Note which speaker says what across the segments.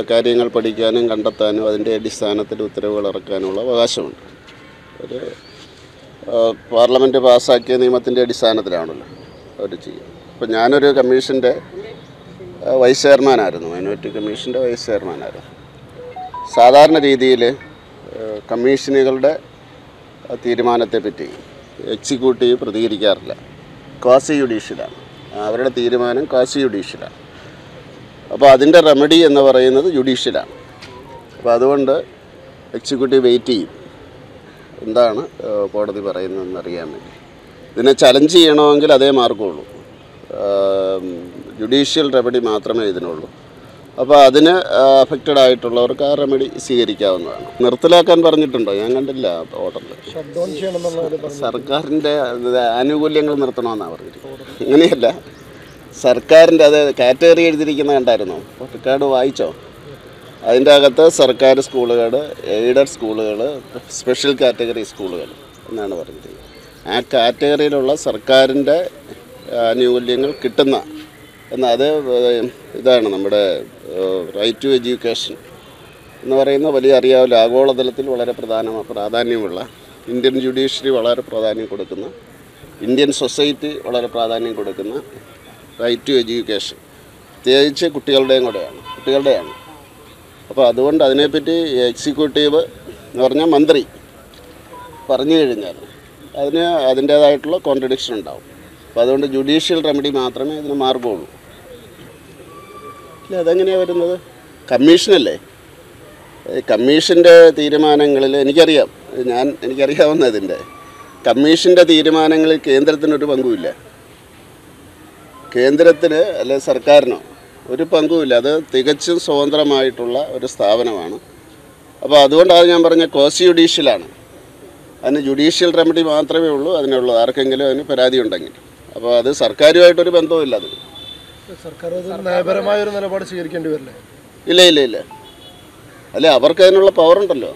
Speaker 1: കാര്യങ്ങൾ പഠിക്കാനും കണ്ടെത്താനും അതിൻ്റെ അടിസ്ഥാനത്തിൽ ഉത്തരവുകൾ ഇറക്കാനുള്ള അവകാശമുണ്ട് ഒരു ആ, പാർലമെൻറ്റ് പാസ്സാക്കിയ നിയമത്തിൻ്റെ അടിസ്ഥാനത്തിലാണല്ലോ അവർ ചെയ്യുക അപ്പോൾ ഞാനൊരു കമ്മീഷൻ്റെ ആ, വൈസ് ചെയർമാനായിരുന്നു മൈനോറിറ്റി കമ്മീഷൻ്റെ വൈസ് ചെയർമാനായിരുന്നു സാധാരണ രീതിയിൽ കമ്മീഷനുകളുടെ ആ, തീരുമാനത്തെപ്പറ്റി എക്സിക്യൂട്ടീവ് പ്രതികരിക്കാറില്ല ക്വാസി ജുഡീഷ്യലാണ് അവരുടെ തീരുമാനം ക്വാസി ജുഡീഷ്യലാണ് അപ്പോൾ അതിൻ്റെ റെമഡി എന്ന് പറയുന്നത് ജുഡീഷ്യലാണ് അപ്പോൾ അതുകൊണ്ട് എക്സിക്യൂട്ടീവ് വെയിറ്റ് ചെയ്യും എന്താണ് ആ, കോടതി പറയുന്നതെന്ന് അറിയാൻ വേണ്ടി ഇതിനെ ചലഞ്ച് ചെയ്യണമെങ്കിൽ അതേ മാർഗമുള്ളൂ ജുഡീഷ്യൽ റെമഡി മാത്രമേ ഇതിനുള്ളൂ അപ്പോൾ അതിന് അഫക്റ്റഡ് ആയിട്ടുള്ളവർക്ക് ആ റെമഡി സ്വീകരിക്കാവുന്നതാണ് നിർത്തലാക്കാൻ പറഞ്ഞിട്ടുണ്ടോ ഞാൻ കണ്ടില്ല ഓർഡറിൽ
Speaker 2: ഷട്ട് ഡൗൺ ചെയ്യണം എന്നുള്ളത് പറഞ്ഞു
Speaker 1: സർക്കാരിൻ്റെ ഇത് ആനുകൂല്യങ്ങൾ നിർത്തണമെന്നാണ് പറഞ്ഞിരിക്കുന്നത് ഇങ്ങനെയല്ല സർക്കാരിൻ്റെ അത് കാറ്റഗറി എഴുതിയിരിക്കുന്ന കണ്ടായിരുന്നോ റെക്കാർഡ് വായിച്ചോ അതിൻ്റെ അകത്ത് സർക്കാർ സ്കൂളുകൾ എയ്ഡഡ് സ്കൂളുകൾ സ്പെഷ്യൽ കാറ്റഗറി സ്കൂളുകൾ എന്നാണ് പറഞ്ഞിരിക്കുന്നത് ആ കാറ്റഗറിയിലുള്ള സർക്കാരിൻ്റെ ആനുകൂല്യങ്ങൾ കിട്ടുന്ന എന്നാൽ അത് ഏഹ്, ഇതാണ് നമ്മുടെ റൈറ്റ് ടു എഡ്യൂക്കേഷൻ എന്ന് പറയുന്ന വലിയ അറിയാവില്ല ആഗോളതലത്തിൽ വളരെ പ്രധാന പ്രാധാന്യമുള്ള ഇന്ത്യൻ ജുഡീഷ്യറി വളരെ പ്രാധാന്യം കൊടുക്കുന്ന ഇന്ത്യൻ സൊസൈറ്റി വളരെ പ്രാധാന്യം കൊടുക്കുന്ന റൈറ്റ് ടു എഡ്യൂക്കേഷൻ പ്രത്യേകിച്ച് കുട്ടികളുടെയും കൂടെയാണ് കുട്ടികളുടെയാണ് അപ്പോൾ അതുകൊണ്ട് അതിനെപ്പറ്റി എക്സിക്യൂട്ടീവ് എന്ന് പറഞ്ഞാൽ മന്ത്രി പറഞ്ഞു കഴിഞ്ഞാൽ അതിന് അതിൻ്റേതായിട്ടുള്ള കോൺട്രഡിക്ഷൻ ഉണ്ടാവും അപ്പോൾ അതുകൊണ്ട് ജുഡീഷ്യൽ റെമഡി മാത്രമേ ഇതിന് മാർഗമുള്ളൂ ഇല്ല അതെങ്ങനെയാണ് വരുന്നത് കമ്മീഷനല്ലേ ഈ കമ്മീഷൻ്റെ തീരുമാനങ്ങളിൽ എനിക്കറിയാം ഞാൻ എനിക്കറിയാവുന്ന ഇതിൻ്റെ കമ്മീഷൻ്റെ തീരുമാനങ്ങളിൽ കേന്ദ്രത്തിനൊരു പങ്കുമില്ല കേന്ദ്രത്തിന് അല്ലെ സർക്കാരിനോ ഒരു പങ്കുമില്ല അത് തികച്ചും സ്വതന്ത്രമായിട്ടുള്ള ഒരു സ്ഥാപനമാണ് അപ്പോൾ അതുകൊണ്ടാണ് ഞാൻ പറഞ്ഞ കോസി ജുഡീഷ്യലാണ് അതിന് ജുഡീഷ്യൽ റെമഡി മാത്രമേ ഉള്ളൂ അതിനുള്ളൂ ആർക്കെങ്കിലും അതിന് പരാതി ഉണ്ടെങ്കിൽ അപ്പോൾ അത് സർക്കാരുമായിട്ടൊരു ബന്ധവുമില്ല അത്
Speaker 2: സർക്കാർ അത് നയപരമായ ഒരു നിലപാട് സ്വീകരിക്കേണ്ടി വരില്ലേ
Speaker 1: ഇല്ല ഇല്ല ഇല്ല അല്ല അവർക്ക് അതിനുള്ള പവറുണ്ടല്ലോ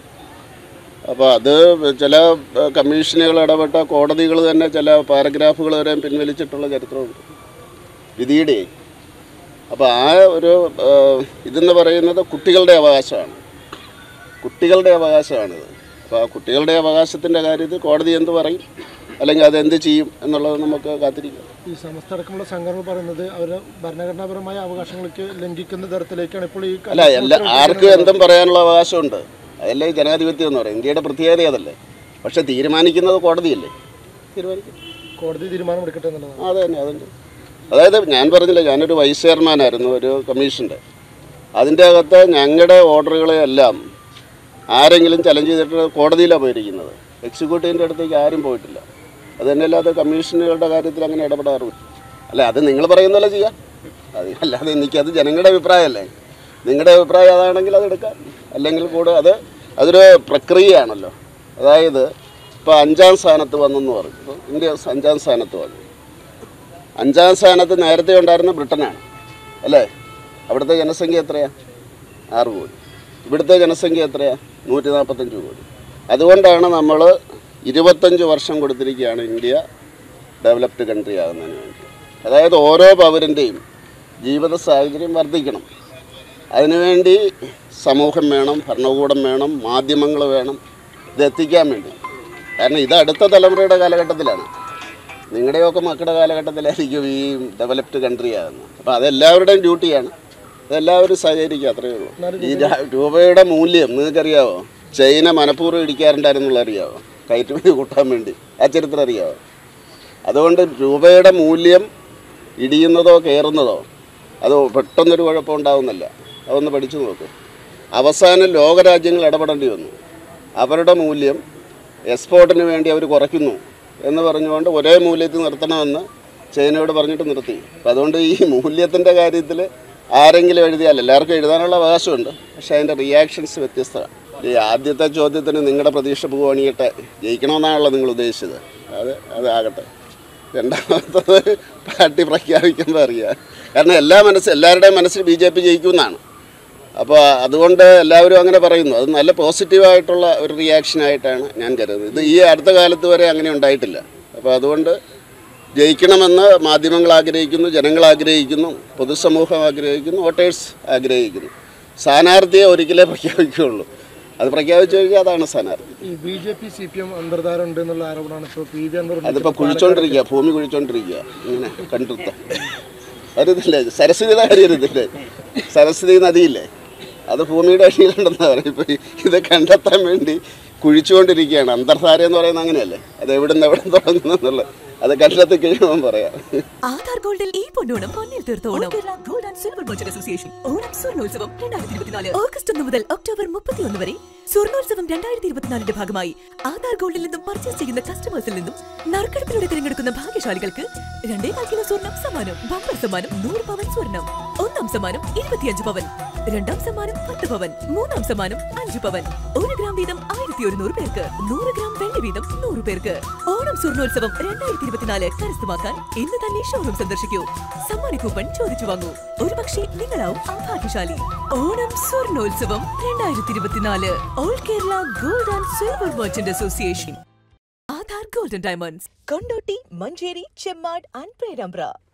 Speaker 1: അപ്പോൾ അത് ചില ഏഹ്, കമ്മീഷനുകൾ ഇടപെട്ട കോടതികൾ തന്നെ ചില പാരഗ്രാഫുകൾ വരെ പിൻവലിച്ചിട്ടുള്ള ചരിത്രമുണ്ട് വിധിയുടെ അപ്പോൾ ആ ഒരു ഏഹ്, ഇതെന്ന് പറയുന്നത് കുട്ടികളുടെ അവകാശമാണ് കുട്ടികളുടെ അവകാശമാണിത് അപ്പോൾ ആ കുട്ടികളുടെ അവകാശത്തിൻ്റെ കാര്യത്തിൽ കോടതി എന്ത് പറയും അല്ലെങ്കിൽ അതെന്ത് ചെയ്യും എന്നുള്ളത് നമുക്ക് കാത്തിരിക്കാം
Speaker 2: ഈ സമസ്ത അടക്കമുള്ള സംഘടനകൾ പറയുന്നത് അവരുടെ ഭരണഘടനാപരമായ അവകാശങ്ങൾക്ക് ലംഘിക്കുന്ന തരത്തിലേക്കാണ് ഇപ്പോൾ ഈ
Speaker 1: അല്ല എല്ലാ ആർക്കും എന്തും പറയാനുള്ള അവകാശമുണ്ട് അതല്ലേ ഈ ജനാധിപത്യം എന്ന് പറയും ഇന്ത്യയുടെ പ്രത്യേകത അതല്ലേ പക്ഷെ തീരുമാനിക്കുന്നത് കോടതിയല്ലേ തീരുമാനിക്കും
Speaker 2: കോടതി തീരുമാനമെടുക്കട്ടെ എന്നുള്ളതാണ്
Speaker 1: ആ, അത് തന്നെ അതുണ്ട് അതായത് ഞാൻ പറഞ്ഞില്ല ഞാനൊരു വൈസ് ചെയർമാനായിരുന്നു ഒരു കമ്മീഷൻ്റെ അതിൻ്റെ അകത്ത് ഞങ്ങളുടെ ഓർഡറുകളെല്ലാം ആരെങ്കിലും ചലഞ്ച് ചെയ്തിട്ട് കോടതിയിലാണ് പോയിരിക്കുന്നത് എക്സിക്യൂട്ടീവിൻ്റെ അടുത്തേക്ക് ആരും പോയിട്ടില്ല അത് തന്നെ അല്ലാതെ കമ്മീഷനുകളുടെ കാര്യത്തിൽ അങ്ങനെ ഇടപെടാറുമില്ല അല്ല അത് നിങ്ങൾ പറയുന്ന പോലെ ചെയ്യാം അത് അല്ലാതെ എനിക്കത് ജനങ്ങളുടെ അഭിപ്രായമല്ലേ നിങ്ങളുടെ അഭിപ്രായം അതാണെങ്കിൽ അത് എടുക്കാം അല്ലെങ്കിൽ കൂടെ അത് അതൊരു പ്രക്രിയയാണല്ലോ അതായത് ഇപ്പോൾ അഞ്ചാം സ്ഥാനത്ത് വന്നെന്ന് പറഞ്ഞു ഇപ്പോൾ ഇന്ത്യ അഞ്ചാം സ്ഥാനത്ത് വന്നു അഞ്ചാം സ്ഥാനത്ത് നേരത്തെ ഉണ്ടായിരുന്ന ബ്രിട്ടനാണ് അല്ലേ അവിടുത്തെ ജനസംഖ്യ എത്രയാ ആറ് കോടി ഇവിടുത്തെ ജനസംഖ്യ എത്രയാ നൂറ്റി നാൽപ്പത്തഞ്ച് കോടി അതുകൊണ്ടാണ് നമ്മൾ ഇരുപത്തഞ്ച് വർഷം കൊടുത്തിരിക്കുകയാണ് ഇന്ത്യ ഡെവലപ്ഡ് കൺട്രി ആകുന്നതിന് വേണ്ടി അതായത് ഓരോ പൗരൻ്റെയും ജീവിത സാഹചര്യം വർദ്ധിക്കണം അതിനുവേണ്ടി സമൂഹം വേണം ഭരണകൂടം വേണം മാധ്യമങ്ങൾ വേണം ഇത് എത്തിക്കാൻ വേണ്ടി കാരണം ഇത് അടുത്ത തലമുറയുടെ കാലഘട്ടത്തിലാണ് നിങ്ങളുടെയൊക്കെ മക്കളുടെ കാലഘട്ടത്തിലായിരിക്കും ഈ ഡെവലപ്ഡ് കൺട്രി ആകുന്നത് അപ്പോൾ അതെല്ലാവരുടെയും ഡ്യൂട്ടിയാണ് അതെല്ലാവരും സഹകരിക്കുക അത്രയേ ഉള്ളൂ ഈ രാ- രൂപയുടെ മൂല്യം നിങ്ങൾക്കറിയാവോ ചൈന മനഃപൂർവ്വം ഇടിക്കാറുണ്ടായിരുന്നുള്ള അറിയാവോ കയറ്റുമതി കൂട്ടാൻ വേണ്ടി ആ ചരിത്രം അറിയാവോ അതുകൊണ്ട് രൂപയുടെ മൂല്യം ഇടിയുന്നതോ കയറുന്നതോ അത് പെട്ടെന്നൊരു കുഴപ്പം ഉണ്ടാവുന്നില്ല അതൊന്ന് പഠിച്ചു നോക്ക് അവസാനം ലോകരാജ്യങ്ങൾ ഇടപെടേണ്ടി വന്നു അവരുടെ മൂല്യം എക്സ്പോർട്ടിന് വേണ്ടി അവർ കുറയ്ക്കുന്നു എന്ന് പറഞ്ഞുകൊണ്ട് ഒരേ മൂല്യത്തിൽ നിർത്തണമെന്ന് ചൈനയോട് പറഞ്ഞിട്ട് നിർത്തി അപ്പം അതുകൊണ്ട് ഈ മൂല്യത്തിൻ്റെ കാര്യത്തിൽ ആരെങ്കിലും എഴുതിയാൽ എല്ലാവർക്കും എഴുതാനുള്ള അവകാശമുണ്ട് പക്ഷേ അതിൻ്റെ റിയാക്ഷൻസ് വ്യത്യസ്തമാണ് ഈ ആദ്യത്തെ ചോദ്യത്തിന് നിങ്ങളുടെ പ്രതീക്ഷ പോവുകയാണിയിട്ട് ജയിക്കണമെന്നാണല്ലോ നിങ്ങൾ ഉദ്ദേശിച്ചത് അത് അതാകട്ടെ രണ്ടാമത്തത് പാർട്ടി പ്രഖ്യാപിക്കുമ്പോൾ അറിയാം കാരണം എല്ലാ മനസ്സ് എല്ലാവരുടെയും മനസ്സിൽ ബി ജെ പി ജയിക്കുമെന്നാണ് അപ്പോൾ അതുകൊണ്ട് എല്ലാവരും അങ്ങനെ പറയുന്നു അത് നല്ല പോസിറ്റീവായിട്ടുള്ള ഒരു റിയാക്ഷനായിട്ടാണ് ഞാൻ കരുതുന്നത് ഇത് ഈ അടുത്ത കാലത്ത് വരെ അങ്ങനെ ഉണ്ടായിട്ടില്ല അപ്പോൾ അതുകൊണ്ട് ജയിക്കണമെന്ന് മാധ്യമങ്ങൾ ആഗ്രഹിക്കുന്നു ജനങ്ങൾ ആഗ്രഹിക്കുന്നു പൊതുസമൂഹം ആഗ്രഹിക്കുന്നു വോട്ടേഴ്സ് ആഗ്രഹിക്കുന്നു സ്ഥാനാർത്ഥിയെ ഒരിക്കലേ പ്രഖ്യാപിക്കുകയുള്ളൂ അത് പ്രഖ്യാപിച്ചു കഴിഞ്ഞാൽ അതാണ് സ്ഥാനാർത്ഥി
Speaker 2: ഈ B J P C P M അന്തർധാര ഉണ്ട് എന്നുള്ള ആരോപണമാണ് ഇപ്പോൾ പി വി അൻവർ
Speaker 1: അതിപ്പോൾ കുഴിച്ചോണ്ടിരിക്കുക ഭൂമി കുഴിച്ചോണ്ടിരിക്കുക ഇങ്ങനെ കണ്ടിരുത്ത വരുന്നില്ലേ സരസ്വതിയുടെ കാര്യം വരുന്നില്ലേ സരസ്വതി നദിയില്ലേ അത് ഭൂമിയുടെ അടിയിലുണ്ടെന്നാണ് പറയുന്നത് ഇപ്പോൾ ഇത് കണ്ടെത്താൻ വേണ്ടി കുഴിച്ചുകൊണ്ടിരിക്കുകയാണ് അന്തർധാര എന്ന് പറയുന്നത് അങ്ങനെയല്ലേ അത് എവിടെ നിന്ന് എവിടെ തുടങ്ങുന്നു എന്നുള്ളത് അത് കണ്ടെത്തി കഴിയുമ്പോൾ പറയാം
Speaker 3: ആധാർ ഗോൾഡിൽ ഈ പൊന്നോണം പൊന്നിൽ തീർത്തോണം Kerala gold and silver merchant association Onam സ്വർണ്ണോത്സവം രണ്ടായിരത്തി ഇരുപത്തിനാല് ഓഗസ്റ്റ് ഒന്ന് മുതൽ ഒക്ടോബർ മുപ്പത്തിയൊന്ന് വരെ സ്വർണ്ണോത്സവം രണ്ടായിരത്തി ഇരുപത്തിനാലിന്റെ ഭാഗമായി ആധാർ ഗോൾഡിൽ നിന്നും പർച്ചേസ് ചെയ്യുന്ന കസ്റ്റമേഴ്സിൽ നിന്നും നറുക്കെടുപ്പിലൂടെ തിരഞ്ഞെടുക്കുന്ന ഭാഗ്യശാലികൾക്ക് രണ്ടേ കാൽ കിലോ സ്വർണം സമ്മാനം ബമ്പർ സമ്മാനം നൂറ് പവൻ സ്വർണം ഒന്നാം സമ്മാനം ഇരുപത്തിയഞ്ച് പവൻ രണ്ടാം സമ്മാനം പത്ത് പവൻ മൂന്നാം സമ്മാനം അഞ്ച് പവൻ ഒരു ഗ്രാം വീതം ആയിരത്തി ഒരുന്നൂറ് പേർക്ക് നൂറ് ഗ്രാം വെള്ളി വീതം നൂറ് പേർക്ക് ഓണം സ്വർണ്ണോത്സവം രണ്ടായിരത്തി ഇരുപത്തിനാല് കരസ്ഥമാക്കാൻ ഇന്ന് തന്നെ ഷോറൂം സന്ദർശിക്കൂ സമ്മാന കൂപ്പൺ ചോദിച്ചു വാങ്ങൂ ഒരുപക്ഷെ നിങ്ങളാവും ആ ഭാഗ്യശാലി ഓണം സ്വർണ്ണോത്സവം രണ്ടായിരത്തി ഇരുപത്തിനാല് all Kerala gold and silver merchant association Aadhaar golden diamonds Kondotty Manjeri Chemmad and Perambra